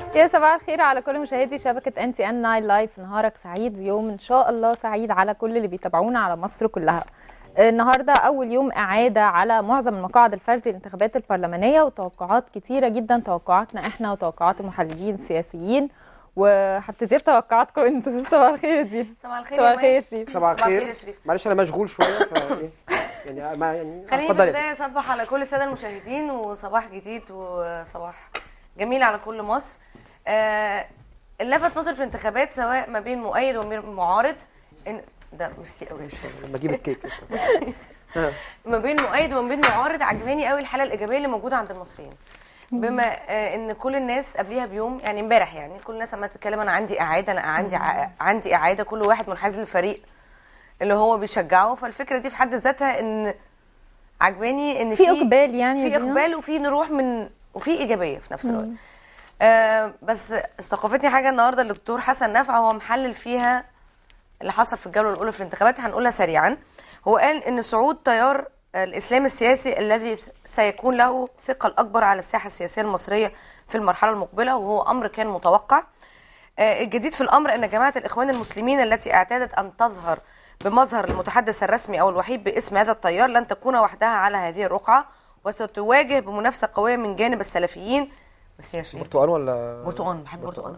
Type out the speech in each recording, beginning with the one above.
يا صباح الخير على كل مشاهدي شبكة ان تي ان ناين لايف نهارك سعيد ويوم ان شاء الله سعيد على كل اللي بيتابعونا على مصر كلها النهارده اول يوم اعاده على معظم المقاعد الفردي للانتخابات البرلمانيه وتوقعات كتيره جدا توقعاتنا احنا وتوقعات المحللين السياسيين وهبتدي بتوقعاتكم انتوا صباح الخير دي صباح الخير صباح يا الخير يا مي. شريف صباح الخير يا شريف معلش انا مشغول شويه فايه يعني ما يعني خليني في اتفضلي. البدايه اصبح على كل الساده المشاهدين وصباح جديد وصباح جميل على كل مصر آه اللي لفت نظر في الانتخابات سواء ما بين مؤيد وما بين معارض إن ده ميرسي قوي يا شريف لما اجيب الكيك لسه. ها. ما بين مؤيد وما بين معارض عجباني قوي الحاله الايجابيه اللي موجوده عند المصريين بما آه، ان كل الناس قبليها بيوم يعني امبارح يعني كل الناس عماله تتكلم انا عندي اعاده انا عندي ع- عندي اعاده كل واحد منحاز للفريق اللي هو بيشجعه فالفكره دي في حد ذاتها ان عجباني ان في اقبال يعني في يا دينا؟ اقبال وفي نروح من وفي ايجابيه في نفس الوقت آه بس استوقفتني حاجه النهارده الدكتور حسن نفع هو محلل فيها اللي حصل في الجوله الاولى في الانتخابات هنقولها سريعا هو قال ان صعود تيار الاسلام السياسي الذي سيكون له ثقل اكبر على الساحه السياسيه المصريه في المرحله المقبله وهو امر كان متوقع آه، الجديد في الامر ان جماعه الاخوان المسلمين التي اعتادت ان تظهر بمظهر المتحدث الرسمي او الوحيد باسم هذا التيار لن تكون وحدها على هذه الرقعه وستواجه بمنافسه قويه من جانب السلفيين بس يا شريف برتقال ولا برتقال بحب برتقال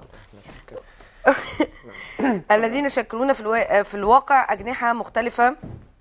الذين يشكلون في الوا... في الواقع اجنحه مختلفه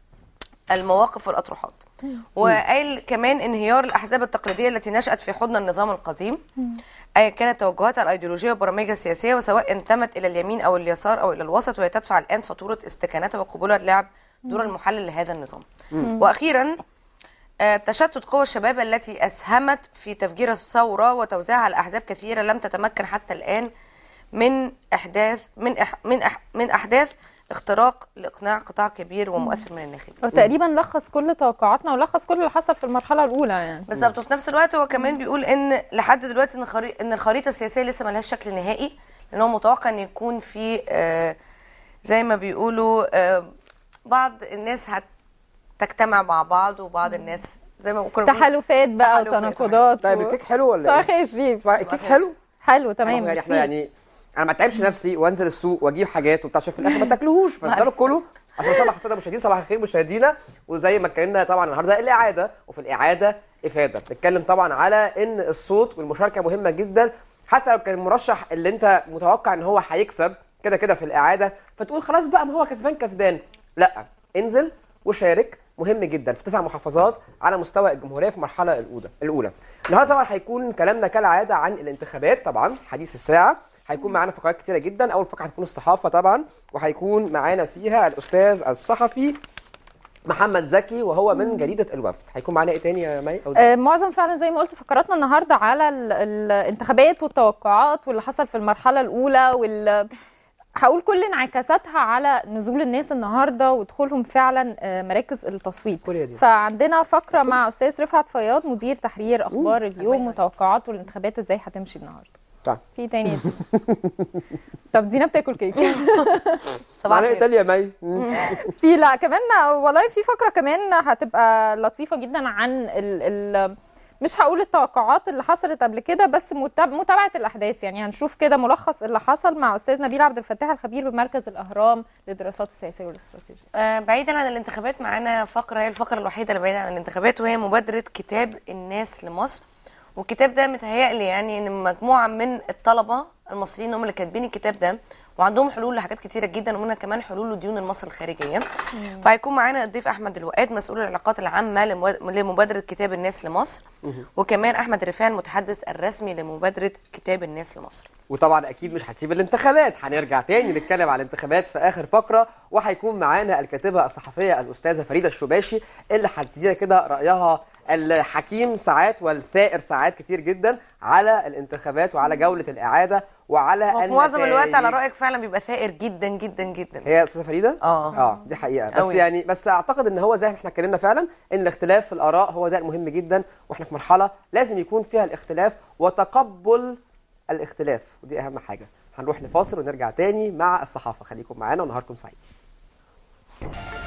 المواقف والاطروحات وقال كمان انهيار الاحزاب التقليديه التي نشات في حضن النظام القديم اي كانت توجهاتها الايديولوجيه وبرامجها السياسيه وسواء انتمت الى اليمين او اليسار او الى الوسط وهي تدفع الان فاتوره استكانتها وقبولها لعب دور المحلل لهذا النظام واخيرا آه، تشتت قوى الشباب التي اسهمت في تفجير الثوره وتوزيعها على احزاب كثيره لم تتمكن حتى الان من احداث من أح من أح من احداث اختراق لاقناع قطاع كبير ومؤثر من الناخبين هو تقريبا لخص كل توقعاتنا ولخص كل اللي حصل في المرحله الاولى يعني بالظبط وفي نفس الوقت هو كمان بيقول ان لحد دلوقتي ان خري... ان الخريطه السياسيه لسه ملهاش شكل نهائي لان هو متوقع ان يكون في آه زي ما بيقولوا آه بعض الناس هتجتمع مع بعض وبعض الناس زي ما كنا بنقول- تحالفات بقى تحالفات. وتناقضات طيب و- الكيك حلو ولا صباح ايه؟ الخير يا شريف صباح- الكيك حلو حلو تمام يعني احنا ميرسي. يعني انا ما اتعبش نفسي وانزل السوق واجيب حاجات وبتاع عشان في الاخر ما تاكلوهوش فانزلوا كلوا عشان صباح الساده المشاهدين صباح الخير مشاهدينا وزي ما اتكلمنا طبعا النهارده الاعاده وفي الاعاده افاده بنتكلم طبعا على ان الصوت والمشاركه مهمه جدا حتى لو كان المرشح اللي انت متوقع ان هو هيكسب كده كده في الاعاده فتقول خلاص بقى ما هو كسبان كسبان لا انزل وشارك مهم جدا في تسع محافظات على مستوى الجمهوريه في المرحله الاولى الاولى النهارده طبعا هيكون كلامنا كالعاده عن الانتخابات طبعا حديث الساعه هيكون معانا فقرات كتيره جدا اول فقره هتكون الصحافه طبعا وهيكون معانا فيها الاستاذ الصحفي محمد زكي وهو من جريده الوفد هيكون معانا ايه تاني يا مي او آه، معظم فعلا زي ما قلت فقراتنا النهارده على ال- الانتخابات والتوقعات واللي حصل في المرحله الاولى وال هقول كل انعكاساتها على نزول الناس النهارده ودخولهم فعلا آه، مراكز التصويت كوريا دي فعندنا فقره مع استاذ رفعت فياض مدير تحرير اخبار اليوم أيوة. وتوقعاته الانتخابات ازاي هتمشي النهارده طيب. في تاني يا دينا؟ طب دينا بتاكل كيك صباح معانا ايه الخير تاني يا مي مم. في لا كمان والله في فقره كمان هتبقى لطيفه جدا عن ال ال مش هقول التوقعات اللي حصلت قبل كده بس متاب- متابعه الاحداث يعني هنشوف كده ملخص اللي حصل مع استاذ نبيل عبد الفتاح الخبير بمركز الاهرام للدراسات السياسيه والاستراتيجيه آه، بعيدا عن الانتخابات معانا فقره هي الفقره الوحيده اللي بعيده عن الانتخابات وهي مبادره كتاب الناس لمصر والكتاب ده متهيألي يعني ان مجموعه من الطلبه المصريين هم اللي كاتبين الكتاب ده وعندهم حلول لحاجات كتيره جدا ومنها كمان حلول لديون مصر الخارجيه فهيكون معانا الضيف احمد الوقاد مسؤول العلاقات العامه لمو- لمبادره كتاب الناس لمصر وكمان احمد رفاعي المتحدث الرسمي لمبادره كتاب الناس لمصر وطبعا اكيد مش هتسيب الانتخابات هنرجع تاني نتكلم على الانتخابات في اخر فقره وهيكون معانا الكاتبه الصحفيه الاستاذه فريده الشباشي اللي هتدينا كده رايها الحكيم ساعات والثائر ساعات كتير جدا على الانتخابات وعلى جوله الاعاده وعلى وفي معظم الوقت على النتائج. رايك فعلا بيبقى ثائر جدا جدا جدا هي استاذه فريده اه اه دي حقيقه بس أوي. يعني بس اعتقد ان هو زي ما احنا اتكلمنا فعلا ان الاختلاف في الاراء هو ده المهم جدا واحنا في مرحله لازم يكون فيها الاختلاف وتقبل الاختلاف ودي اهم حاجه هنروح لفاصل ونرجع تاني مع الصحافه خليكم معانا ونهاركم سعيد